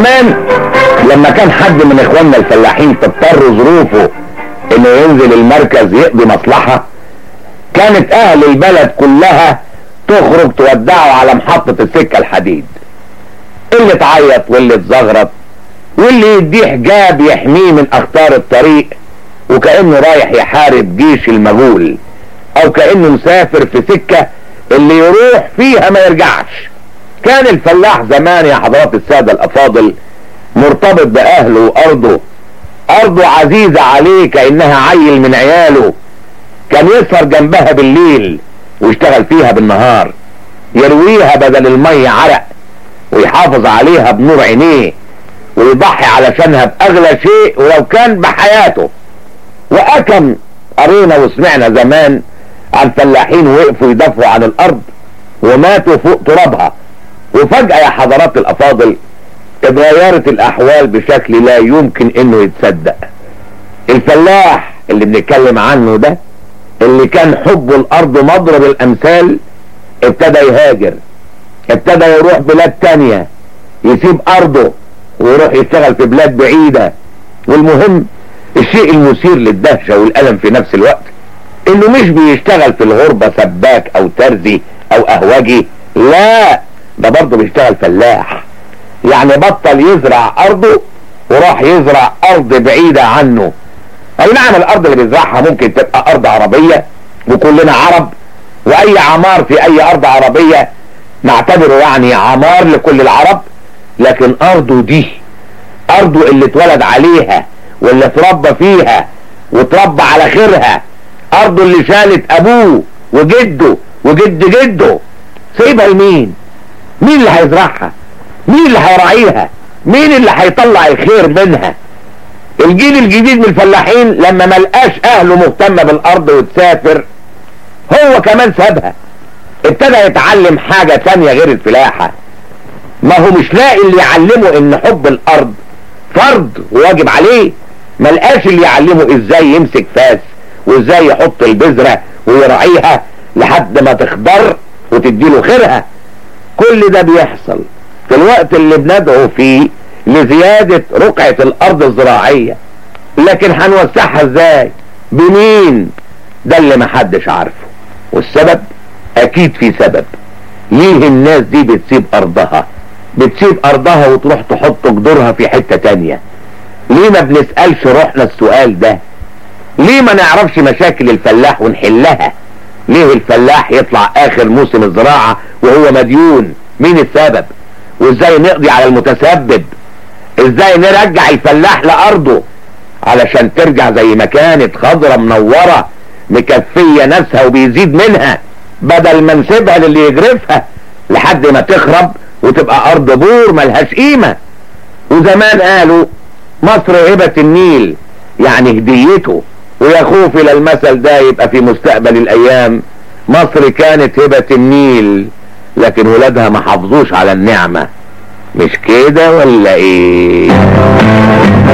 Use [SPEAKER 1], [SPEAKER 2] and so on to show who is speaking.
[SPEAKER 1] زمان لما كان حد من اخواننا الفلاحين تضطر ظروفه انه ينزل المركز يقضي مصلحة كانت اهل البلد كلها تخرج تودعه على محطة السكة الحديد اللي تعيط واللي تزغرط واللي يديه حجاب يحميه من اخطار الطريق وكأنه رايح يحارب جيش المغول او كأنه مسافر في سكة اللي يروح فيها ما يرجعش كان الفلاح زمان يا حضرات السادة الافاضل مرتبط باهله وارضه ارضه عزيزة عليه كأنها عيل من عياله كان يسهر جنبها بالليل ويشتغل فيها بالنهار يرويها بدل المية عرق ويحافظ عليها بنور عينيه ويضحي علشانها باغلى شيء ولو كان بحياته واكم قرينا وسمعنا زمان عن فلاحين وقفوا يدافعوا عن الارض وماتوا فوق ترابها وفجأة يا حضرات الافاضل اتغيرت الاحوال بشكل لا يمكن انه يتصدق الفلاح اللي بنتكلم عنه ده اللي كان حبه الارض مضرب الامثال ابتدى يهاجر ابتدى يروح بلاد تانية يسيب ارضه ويروح يشتغل في بلاد بعيدة والمهم الشيء المثير للدهشة والألم في نفس الوقت انه مش بيشتغل في الغربة سباك او ترزي او اهوجي لا ده برضه بيشتغل فلاح يعني بطل يزرع ارضه وراح يزرع ارض بعيدة عنه اي نعم الارض اللي بيزرعها ممكن تبقى ارض عربية وكلنا عرب واي عمار في اي ارض عربية نعتبره يعني عمار لكل العرب لكن ارضه دي ارضه اللي اتولد عليها واللي اتربى فيها وتربى على خيرها ارضه اللي شالت ابوه وجده وجد جده سيبها لمين مين اللي هيزرعها مين اللي هيراعيها مين اللي هيطلع الخير منها الجيل الجديد من الفلاحين لما ملقاش اهله مهتم بالارض وتسافر هو كمان سابها ابتدى يتعلم حاجة تانية غير الفلاحة ما هو مش لاقي اللي يعلمه ان حب الارض فرض وواجب عليه ملقاش اللي يعلمه ازاي يمسك فاس وازاي يحط البذرة ويراعيها لحد ما تخضر وتديله خيرها كل ده بيحصل في الوقت اللي بندعو فيه لزيادة رقعة الارض الزراعية لكن هنوسعها ازاي بمين ده اللي محدش عارفه والسبب اكيد في سبب ليه الناس دي بتسيب ارضها بتسيب ارضها وتروح تحط جذورها في حتة تانية ليه ما بنسألش روحنا السؤال ده ليه ما نعرفش مشاكل الفلاح ونحلها ليه الفلاح يطلع اخر موسم الزراعة وهو مديون مين السبب وازاي نقضي على المتسبب ازاي نرجع الفلاح لارضه علشان ترجع زي ما كانت خضرة منورة مكفية ناسها وبيزيد منها بدل ما نسيبها للي يجرفها لحد ما تخرب وتبقى ارض بور ملهاش قيمة وزمان قالوا مصر هبة النيل يعني هديته ويا خوفي للمثل ده يبقى في مستقبل الايام مصر كانت هبة النيل لكن ولادها ما حافظوش على النعمة مش كده ولا ايه